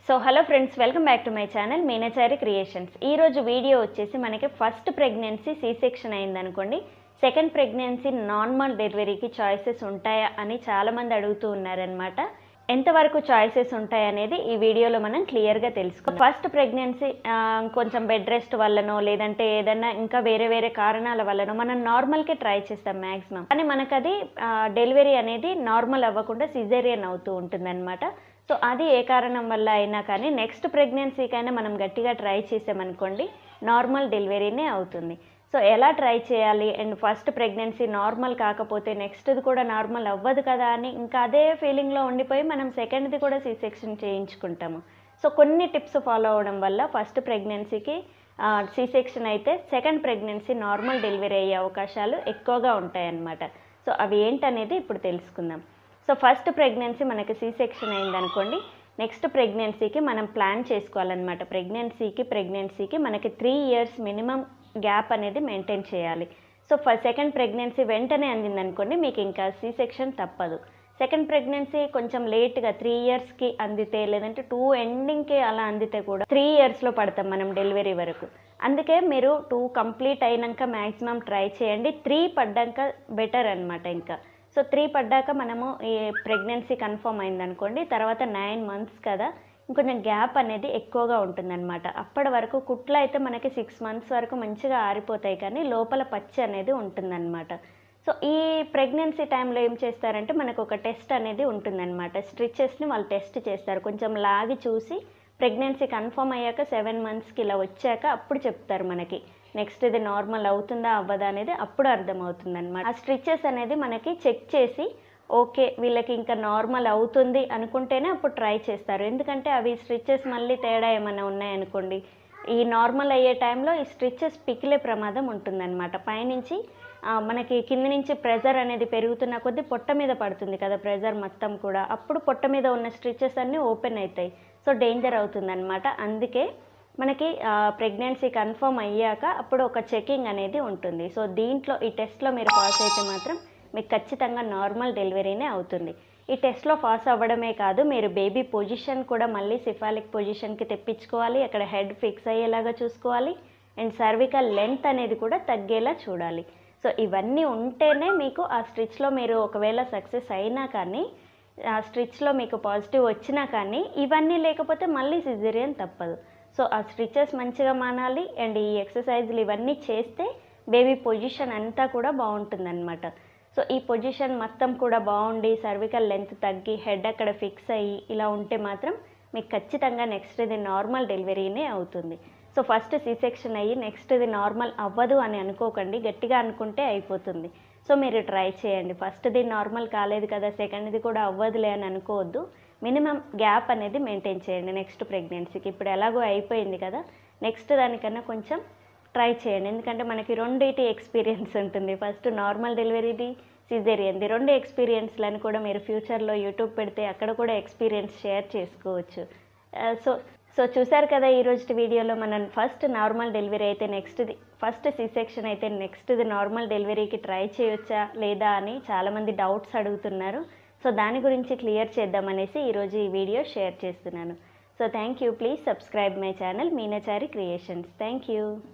so hello friends welcome back to my channel Meenachari creations ఈ రోజు video వచ్చేసి మనకి ఫస్ట్ ప్రెగ్నెన్సీ సీ సెక్షన్ అయిందనుకోండి సెకండ్ ప్రెగ్నెన్సీ నార్మల్ డెలివరీకి చాయిసెస్ ఉంటాయా అని చాలామంది అడుగుతూ ఉన్నారనమాట ఎంతవరకు చాయిసెస్ ఉంటాయి అనేది ఈ వీడియోలో మనం క్లియర్గా తెలుసుకో ఫస్ట్ ప్రెగ్నెన్సీ కొంచెం బెడ్ రెస్ట్ వల్లనో లేదంటే ఏదైనా ఇంకా వేరే వేరే కారణాల వల్లనో మనం నార్మల్కే ట్రై చేస్తాం మ్యాక్సిమం కానీ మనకు అది డెలివరీ అనేది నార్మల్ అవ్వకుండా సిజేరియన్ అవుతూ ఉంటుంది సో అది ఏ కారణం వల్ల అయినా కానీ నెక్స్ట్ ప్రెగ్నెన్సీకైనా మనం గట్టిగా ట్రై చేసామనుకోండి నార్మల్ డెలివరీనే అవుతుంది సో ఎలా ట్రై చేయాలి అండ్ ఫస్ట్ ప్రెగ్నెన్సీ నార్మల్ కాకపోతే నెక్స్ట్ది కూడా నార్మల్ అవ్వదు కదా అని ఇంకా అదే ఫీలింగ్లో ఉండిపోయి మనం సెకండ్ది కూడా సీ సెక్షన్ చేయించుకుంటాము సో కొన్ని టిప్స్ ఫాలో అవ్వడం వల్ల ఫస్ట్ ప్రెగ్నెన్సీకి సీ సెక్షన్ అయితే సెకండ్ ప్రెగ్నెన్సీ నార్మల్ డెలివరీ అయ్యే అవకాశాలు ఎక్కువగా ఉంటాయన్నమాట సో అవి ఏంటనేది ఇప్పుడు తెలుసుకుందాం సో ఫస్ట్ ప్రెగ్నెన్సీ మనకి సీ సెక్షన్ అయిందనుకోండి నెక్స్ట్ ప్రెగ్నెన్సీకి మనం ప్లాన్ చేసుకోవాలన్నమాట ప్రెగ్నెన్సీకి ప్రెగ్నెన్సీకి మనకి త్రీ ఇయర్స్ మినిమం గ్యాప్ అనేది మెయింటైన్ చేయాలి సో ఫర్ సెకండ్ ప్రెగ్నెన్సీ వెంటనే అందిందనుకోండి మీకు ఇంకా సీ సెక్షన్ తప్పదు సెకండ్ ప్రెగ్నెన్సీ కొంచెం లేట్గా త్రీ ఇయర్స్కి అందితే లేదంటే టూ ఎండింగ్కి అలా అందితే కూడా త్రీ ఇయర్స్లో పడతాం మనం డెలివరీ వరకు అందుకే మీరు టూ కంప్లీట్ అయినాక మ్యాక్సిమం ట్రై చేయండి త్రీ పడ్డాక బెటర్ అనమాట ఇంకా సో త్రీ పడ్డాక మనము ఈ ప్రెగ్నెన్సీ కన్ఫర్మ్ అయిందనుకోండి తర్వాత నైన్ మంత్స్ కదా ఇంకొంచెం గ్యాప్ అనేది ఎక్కువగా ఉంటుందన్నమాట అప్పటి వరకు కుట్లు అయితే మనకి సిక్స్ మంత్స్ వరకు మంచిగా ఆరిపోతాయి కానీ లోపల పచ్చి అనేది ఉంటుందన్నమాట సో ఈ ప్రెగ్నెన్సీ టైంలో ఏం చేస్తారంటే మనకు ఒక టెస్ట్ అనేది ఉంటుందన్నమాట స్ట్రిచెస్ని వాళ్ళు టెస్ట్ చేస్తారు కొంచెం లాగి చూసి ప్రెగ్నెన్సీ కన్ఫర్మ్ అయ్యాక సెవెన్ మంత్స్కి ఇలా వచ్చాక అప్పుడు చెప్తారు మనకి నెక్స్ట్ ఇది నార్మల్ అవుతుందా అవ్వదా అనేది అప్పుడు అర్థమవుతుంది అనమాట ఆ స్ట్రిచెస్ అనేది మనకి చెక్ చేసి ఓకే వీళ్ళకి ఇంకా నార్మల్ అవుతుంది అనుకుంటేనే అప్పుడు ట్రై చేస్తారు ఎందుకంటే అవి స్ట్రిచెస్ మళ్ళీ తేడా ఏమైనా ఉన్నాయనుకోండి ఈ నార్మల్ అయ్యే టైంలో ఈ స్ట్రిచెస్ పికిలే ప్రమాదం ఉంటుందన్నమాట పైనుంచి మనకి కింద నుంచి ప్రెజర్ అనేది పెరుగుతున్న కొద్దీ పొట్ట మీద పడుతుంది కదా ప్రెజర్ మొత్తం కూడా అప్పుడు పొట్ట మీద ఉన్న స్ట్రిచెస్ అన్నీ ఓపెన్ అవుతాయి సో డేంజర్ అవుతుందన్నమాట అందుకే మనకి ప్రెగ్నెన్సీ కన్ఫర్మ్ అయ్యాక అప్పుడు ఒక చెకింగ్ అనేది ఉంటుంది సో దీంట్లో ఈ టెస్ట్లో మీరు పాస్ అయితే మాత్రం మీకు ఖచ్చితంగా నార్మల్ డెలివరీనే అవుతుంది ఈ టెస్ట్లో పాస్ అవ్వడమే కాదు మీరు బేబీ పొజిషన్ కూడా మళ్ళీ సిఫాలిక్ పొజిషన్కి తెప్పించుకోవాలి అక్కడ హెడ్ ఫిక్స్ అయ్యేలాగా చూసుకోవాలి అండ్ సర్వికల్ లెంత్ అనేది కూడా తగ్గేలా చూడాలి సో ఇవన్నీ ఉంటేనే మీకు ఆ స్ట్రిచ్లో మీరు ఒకవేళ సక్సెస్ అయినా కానీ ఆ స్ట్రిచ్లో మీకు పాజిటివ్ వచ్చినా కానీ ఇవన్నీ లేకపోతే మళ్ళీ సిజేరియన్ తప్పదు సో ఆ స్ట్రిచెస్ మంచిగా మానాలి అండ్ ఈ ఎక్సర్సైజ్లు ఇవన్నీ చేస్తే బేబీ పొజిషన్ అంతా కూడా బాగుంటుందన్నమాట సో ఈ పొజిషన్ మొత్తం కూడా బాగుండి సర్వికల్ లెంత్ తగ్గి హెడ్ అక్కడ ఫిక్స్ అయ్యి ఇలా ఉంటే మాత్రం మీకు ఖచ్చితంగా నెక్స్ట్ ఇది నార్మల్ డెలివరీనే అవుతుంది సో ఫస్ట్ సి సెక్షన్ అయ్యి నెక్స్ట్ ఇది నార్మల్ అవ్వదు అని అనుకోకండి గట్టిగా అనుకుంటే అయిపోతుంది సో మీరు ట్రై చేయండి ఫస్ట్ది నార్మల్ కాలేదు కదా సెకండ్ది కూడా అవ్వదులే అని అనుకోవద్దు మినిమం గ్యాప్ అనేది మెయింటైన్ చేయండి నెక్స్ట్ ప్రెగ్నెన్సీకి ఇప్పుడు ఎలాగో అయిపోయింది కదా నెక్స్ట్ దానికన్నా కొంచెం ట్రై చేయండి ఎందుకంటే మనకి రెండింటి ఎక్స్పీరియన్స్ ఉంటుంది ఫస్ట్ నార్మల్ డెలివరీది సిజేరియన్ది రెండు ఎక్స్పీరియన్స్లను కూడా మీరు ఫ్యూచర్లో యూట్యూబ్ పెడితే అక్కడ కూడా ఎక్స్పీరియన్స్ షేర్ చేసుకోవచ్చు సో సో చూసారు కదా ఈ రోజు వీడియోలో మనం ఫస్ట్ నార్మల్ డెలివరీ అయితే నెక్స్ట్ది ఫస్ట్ సి సెక్షన్ అయితే నెక్స్ట్ది నార్మల్ డెలివరీకి ట్రై చేయొచ్చా లేదా అని చాలామంది డౌట్స్ అడుగుతున్నారు సో దాని గురించి క్లియర్ చేద్దామనేసి ఈరోజు ఈ వీడియో షేర్ చేస్తున్నాను so thank you please subscribe my channel Meenachari creations thank you